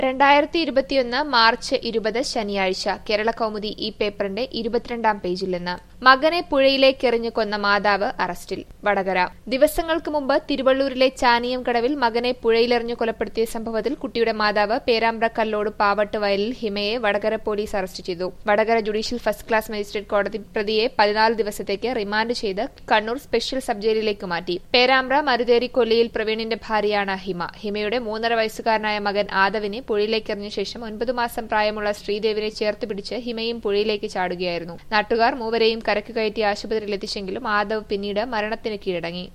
രണ്ടായിരത്തി ഇരുപത്തിയൊന്ന് മാർച്ച് ഇരുപത് ശനിയാഴ്ച കേരള കൗമുദി ഈ പേപ്പറിന്റെ ഇരുപത്തിരണ്ടാം പേജിൽ നിന്ന് മകനെ പുഴയിലേക്കെറിഞ്ഞു കൊന്ന മാതാവ് അറസ്റ്റിൽ വടകര ദിവസങ്ങൾക്ക് മുമ്പ് തിരുവള്ളൂരിലെ ചാനിയം കടവിൽ മകനെ പുഴയിലെറിഞ്ഞു കൊലപ്പെടുത്തിയ സംഭവത്തിൽ കുട്ടിയുടെ മാതാവ് പേരാമ്പ്ര കല്ലോട് പാവട്ട് വയലിൽ ഹിമയെ വടകര പോലീസ് അറസ്റ്റ് ചെയ്തു Vadakara judicial first class magistrate കോടതി പ്രതിയെ പതിനാല് ദിവസത്തേക്ക് റിമാൻഡ് ചെയ്ത് കണ്ണൂർ സ്പെഷ്യൽ സബ് ജയിലിലേക്ക് മാറ്റി പേരാമ്പ്ര മരുതേരി കൊല്ലിയിൽ പ്രവീണിന്റെ ഭാര്യയാണ് ഹിമ ഹിമയുടെ മൂന്നര വയസ്സുകാരനായ മകൻ ആദവിനെ പുഴയിലേക്കെറിഞ്ഞ ശേഷം ഒൻപത് മാസം പ്രായമുള്ള ശ്രീദേവിനെ ചേർത്ത് പിടിച്ച് ഹിമയും പുഴയിലേക്ക് ചാടുകയായിരുന്നു നാട്ടുകാർ മൂവരെയും കരക്ക് കയറ്റി ആശുപത്രിയിൽ എത്തിച്ചെങ്കിലും ആദവ് പിന്നീട് മരണത്തിന് കീഴടങ്ങി